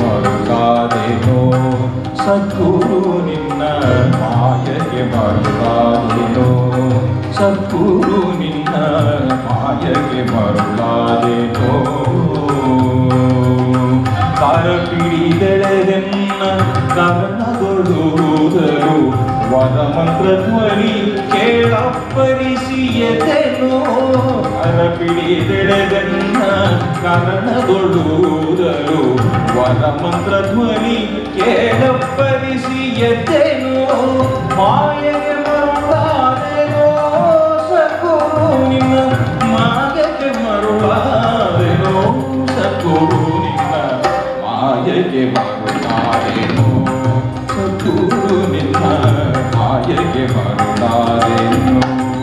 ಮರುಳಾದೆನೋ ಸದ್ಗುರು ನಿನ್ನ ಮಾಯಗೆ ಮರುಳಾದೆನೋ ಸದ್ಗುರು ನಿನ್ನ ಮಾಯಗೆ ಮರುಳಾದೆನೋ ಕಾರ ಪಿಡಿದೆಳೆದೆನ್ನ ಕರ್ಣದೊಳುವುದರು ವದ ಮಂತ್ರ ಧ್ವನಿ ಕೇಳಪ್ಪರಿಸಿಯದೆನೋ ಕರ ಪಿಡಿದೆಳೆದೆನ್ನ ಕರ್ಣದೊಳುವುದರು ವದ ಮಂತ್ರ ಧ್ವನಿ ಕೇಳಪ್ಪರಿಸಿಯದೆನೋ ಮಾಯಗೆ ಮರುಳಾದೆನೋ ಸದ್ಗುರು ನಿನ್ನ ಮಾಯಗೆ ಮರುಳಾದೆನೋ ಸದ್ಗುರು ನಿನ್ನ ಮಾಯಗೆ ಮರುಳಾದೆನೋ ಸದ್ಗುರು ನಿನ್ನ ಮಾಯಗೆ ಮರುಳಾದೆನೋ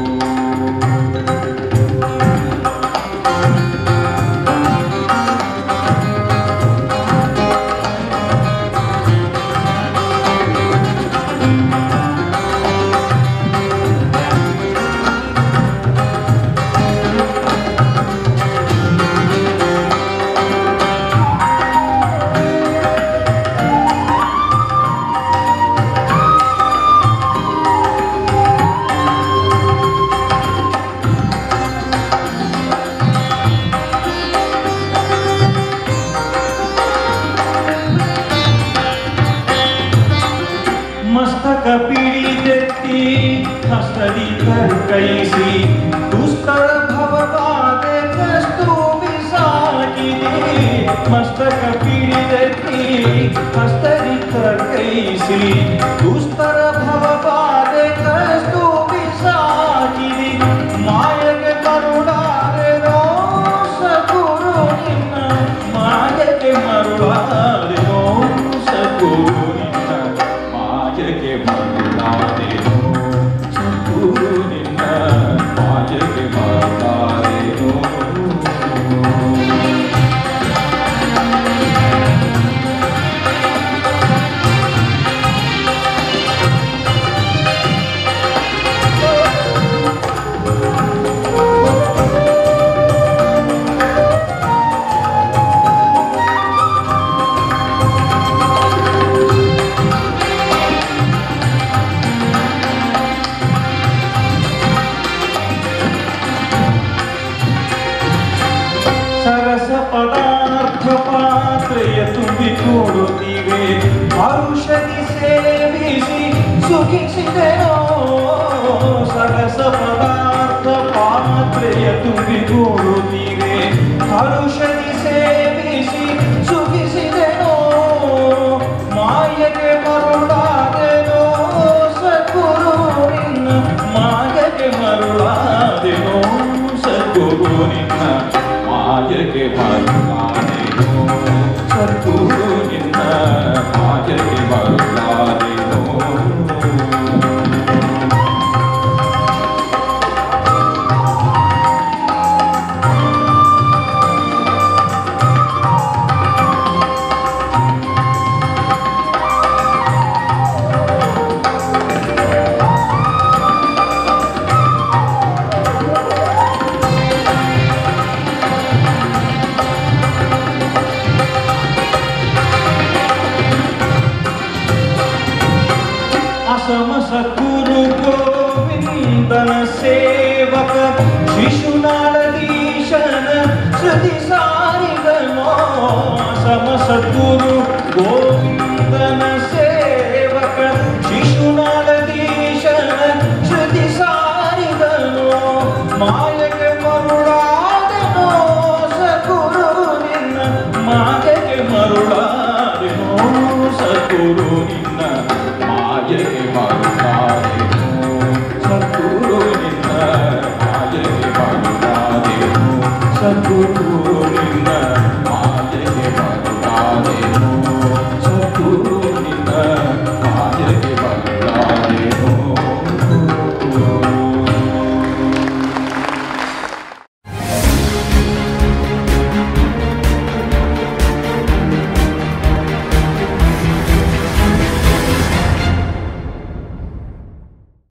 ಮಸ್ತಕ ಪಿಡಿದೆತ್ತಿ ಹಸ್ತದಿ ಕೈಸಿ ದುಸ್ತರ ಭವಬಾಧೆ ಕಷ್ಟು ಬಿಸಾಗಿದೆ ಮಸ್ತಕ ಪಿಡಿದೆತ್ತಿ ಹಸ್ತದಿ ಕೈಸಿ ದುಸ್ತರ ಭವಬಾಧೆ ಕಷ್ಟು ಬಿಸಾಗಿದೆ ಮಾಯಗೆ ಕರುಣಾರೆನೋ ಸಗುರು ನಿನ್ನ ಮಾಯಗೆ ಮರುಳಾರೆನೋ ಸಗುರು ನಿನ್ನ ಮಾಯಗೆ ಮರುಳಾರೆನೋ ಸಗುರು ನಿನ್ನ ಮಾಯಗೆ ಮರುಳಾರೆನೋ ಸರಸ ಪದಾರ್ಥ ಪಾತ್ರೆಯ ತುಂಬಿಕೊಡುತ್ತಿವೆ ಔಷಧಿ ಸೇವಿಸಿ ಸುಖಿಸಿದೆನೋ ಸರಸ ಪದಾರ್ಥ ಪಾತ್ರೆಯ ತುಂಬಿಕೊಡುತ್ತಿವೆ ಔಷಧಿ ಸೇವಿಸಿ ಸುಖಿಸಿದೆನೋ ಮಾಯಗೆ ಮರುಳಾದೆನೋ ಸದ್ಗುರು ನಿನ್ನ ಮಾಯಗೆ ಮರುಳಾದೆನೋ ಸದ್ಗುರು ನಿನ್ನ ಮಾಯಗೆ ಮರುಳಾದೆನೋ ಸದ್ಗುರು ನಿನ್ನ ಮಾಯಗೆ ಮರುಳಾದೆನೋ ಅಸಮ ಸದ್ಗುರು ಗೋವಿಂದನ ಸೇವಕ ಶಿಶುನಾಳದೀಶನ ಶ್ರುತಿ ಸಾರಿದನೋ ಅಸಮ ಸದ್ಗುರು ಗೋವಿಂದನ ಸೇವಕ ಶಿಶುನಾಳದೀಶನ ಶ್ರುತಿ ಸಾರಿದನೋ ಮಾಯಕ್ಕೆ ಮರುಳಾದನೋ ಸದ್ಗುರು ನಿನ್ನ ಮಾಯಕ್ಕೆ ಮರುಳಾದನೋ ಸದ್ಗುರು ನಿನ್ನ